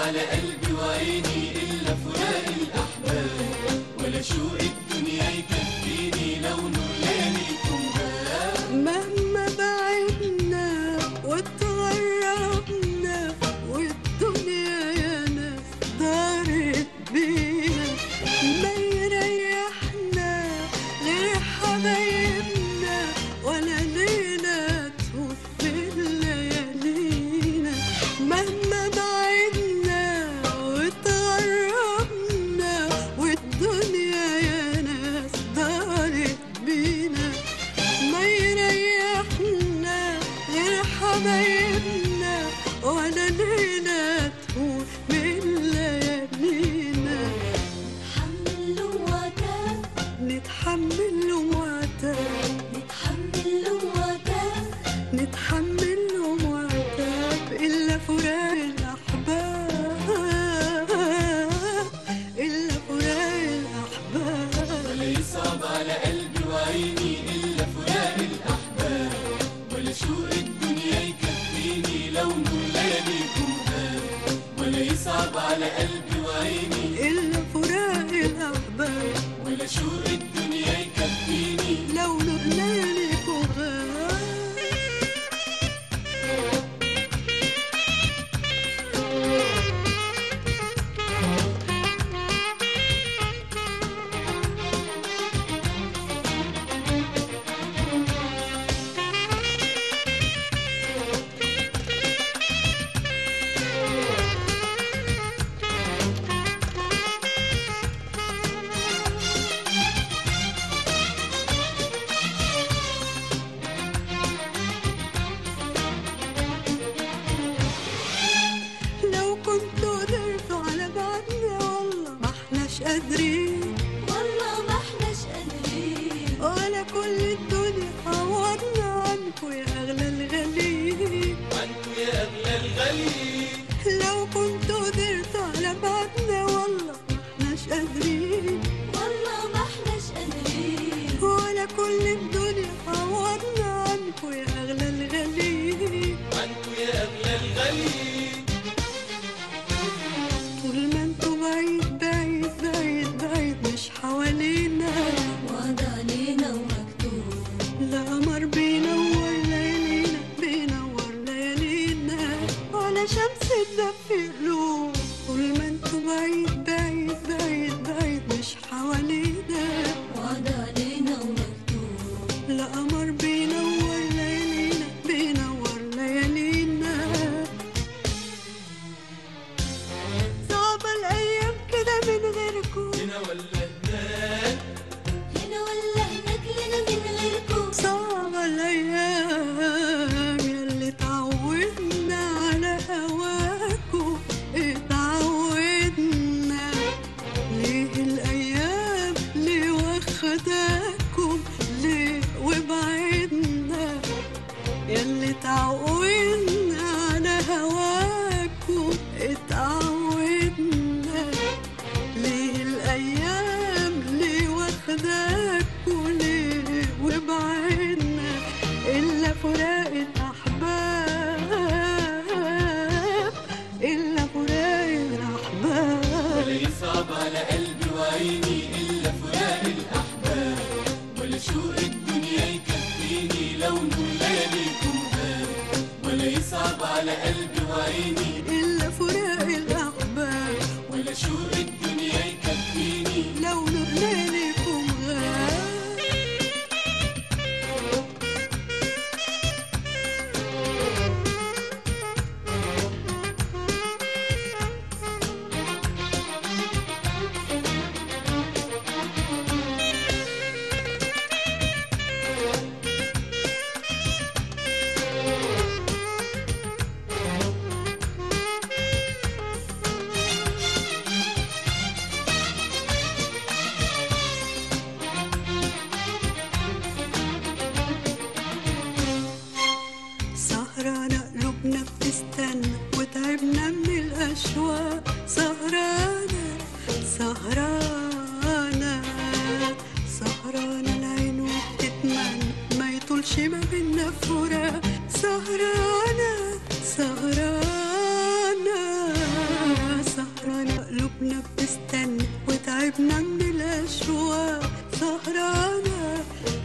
على قلبي وعيني إلا فراق الأحباب ولا شوق الدنيا يكفيني لو نور لياليكم غاب مهما بعدنا واتغربنا والدنيا يا ناس دارت بينا ما يريحنا غير حبايبنا ولا ليلة توفي ليالينا مهما بعدنا واتغربنا والدنيا يا ناس دارت بينا ما يريحنا غير حبايبنا ولا ليلة تهون من ليالينا نتحمل وعتاب نتحمل وعتاب نتحمل وعتاب نتحمل وعتاب إلا فراق الأحباب إلا فراق الأحباب ولا يصعب على قلبي وعيني إلا فراق الأحباب ولا شوق الدنيا يكفيني لو نور لياليكم غاب ولا يصعب على قلبي وعيني إلا فراق الأحباب ولا شوق الدنيا يكفيني لو نور لياليكم غاب لو كنت قدرت على بعدنا والله ما احناش قادرين والله ما احناش قادرين ولا كل الدنيا عوضنا عنكو يا اغلى الغاليين عنكو يا أغلى الغاليين لو كنت قدرت على بعدنا والله ما احناش قادرين والله ما احناش قادرين ولا كل الدنيا عوضنا عنكو يا اغلى الغاليين عنكو يا أغلى الغاليين طول ما انتوا بعيد بعيد بعيد بعيد مش حوالينا وعد علينا ومكتوب لا قمر بينور ليالينا بينور ليالينا ولا شمس تدفي قلوب طول ما انتوا بعيد بعيد بعيد بعيد مش حوالينا وعد علينا ومكتوب لا قمر بينور ليالينا بينور ليالينا صعبة الأيام كده من غيركم هنا ولا هناك هنا ولا هناك لنا من غيركم صعبة الأيام ياللي اتعودنا على هواكوا اتعودنا ليه الأيام ليه واخداكم ليه وبعدنا ياللي اتعودنا على هواكوا اتعودنا ليه الأيام ليه واخداكوا ليه وبعدنا إلا فراق الأحباب إلا فراق الأحباب ولا يصعب على قلبي وعيني إلا فراق الأحباب ولا شوق الدنيا يكفيني لو نور لياليكم غاب ولا يصعب على قلبي وعيني إلا فراق الأحباب ولا شوق الدنيا يكفيني لو نور ليلكم غاب سهرانة قلوبنا بتستنى وتعبنا من الأشواق سهرانة سهرانة سهرانة العين وبتتمنى ما يطولش ما بينا فراق سهرانة سهرانة بتستنى وتعبنا من الأشواق سهرانة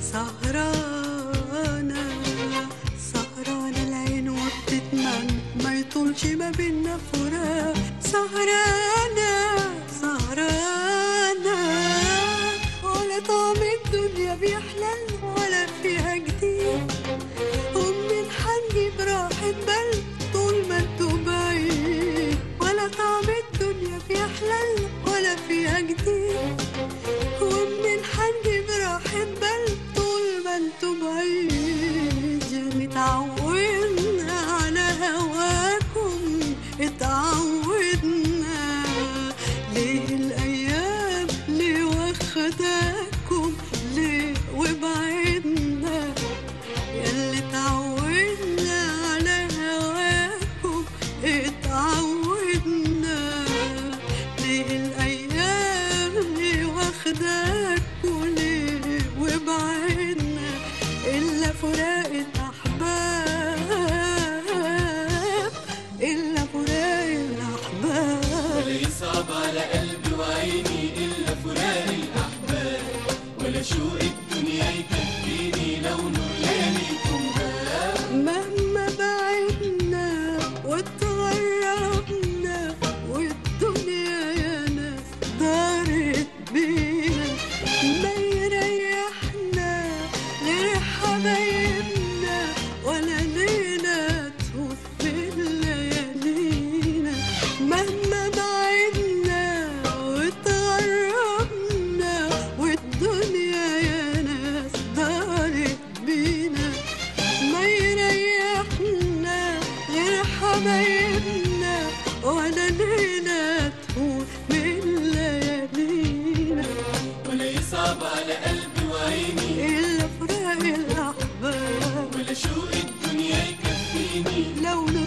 سهرانة سهرانة العين وبتتمنى ما يطولش ما بينا فراق سهرانة سهرانة ولا طعم الدنيا بيحلى ولا فيها جديد ومنين حنجيب راحة بال طول ما انتوا بعيد ولا طعم الدنيا بيحلى ولا فيها جديد ومنين حنجيب راحة بال طول ما انتوا بعيد يا متعودنا على هواكم اتعودنا ليه الأيام ليه واخداكم ليه وبعدنا ياللي اتعودنا على هواكم اتعودنا ليه الأيام اللي واخداكوا ليه وبعدنا إلا فراق الأحباب إلا فراق الأحباب ولا يصعب على قلبي وعيني إلا فراق الأحباب ولا شوق الدنيا يكفيني لو نور لياليكم غاب مهما بعدنا واتغربنا والدنيا يا ناس دارت بينا ما يريحنا غير حبايبنا ولا ليلة تفوت بالليالينا مهما بعدنا واتغربنا والدنيا يا ناس دارت بينا ما يريحنا غير حبايبنا ولا ليلة تفوت من ليالينا ولا يصعب على قلبي وعيني إلا فراق الأحباب ولا شوق الدنيا يكفيني لو